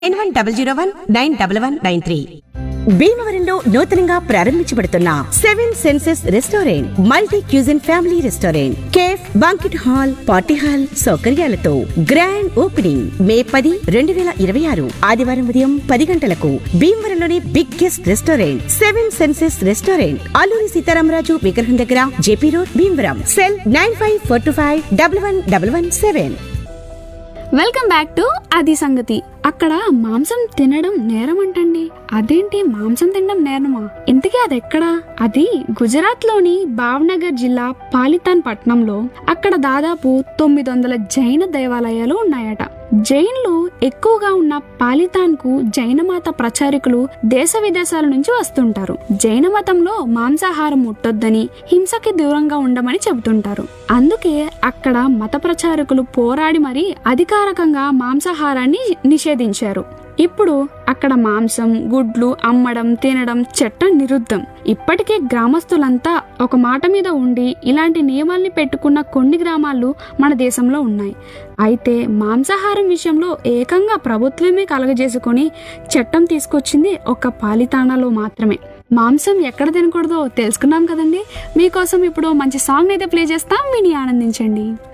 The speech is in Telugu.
nine one double zero one nine double one nine three భీమవరంలో నూతనంగా ప్రారంభించబడుతున్న seven senses restaurant multi cuisine family restaurant cafe banquet hall party hall సౌకర్యాలతో గ్రాండ్ ఓపెనింగ్ మే పది రెండు వేల ఇరవై ఆరు ఆదివారం ఉదయం పది గంటలకు భీమవరంలోని biggest restaurant seven senses restaurant Alluri Sitaramaraju విగ్రహం దగ్గర JP road Bhimavaram cell nine five four two five double one double one seven welcome back to అది సంగతి అక్కడ మాంసం తినడం నేరం అంటండి అదేంటి మాంసం తినడం నేరమా ఇంతకీ అది ఎక్కడా అది గుజరాత్ లోని భావ్నగర్ జిల్లా పాలితాన్ పట్నంలో అక్కడ దాదాపు తొమ్మిది వందల జైన దేవాలయాలు ఉన్నాయట జైన్లు ఎక్కువగా ఉన్న పాలితాన్ కు జైనమాత ప్రచారకులు దేశ విదేశాల నుంచి వస్తుంటారు జైన మతంలో మాంసాహారం ముట్టొద్దని హింసకి దూరంగా ఉండమని చెబుతుంటారు అందుకే అక్కడ మత ప్రచారకులు పోరాడి మరీ అధికారికంగా మాంసాహారాన్ని నిషేధించారు ఇప్పుడు అక్కడ మాంసం గుడ్లు అమ్మడం తినడం చట్టం నిరుద్ధం ఇప్పటికే గ్రామస్తులంతా ఒక మాట మీద ఉండి ఇలాంటి నియమాల్ని పెట్టుకున్న కొన్ని గ్రామాలు మన దేశంలో ఉన్నాయి అయితే మాంసాహారం విషయంలో ఏకంగా ప్రభుత్వమే కలగజేసుకొని చట్టం తీసుకొచ్చింది ఒక పాలితానాలో మాత్రమే మాంసం ఎక్కడ తినకూడదో తెలుసుకున్నాం కదండి మీకోసం ఇప్పుడు మంచి సాంగ్ అయితే ప్లే చేస్తాం విని ఆనందించండి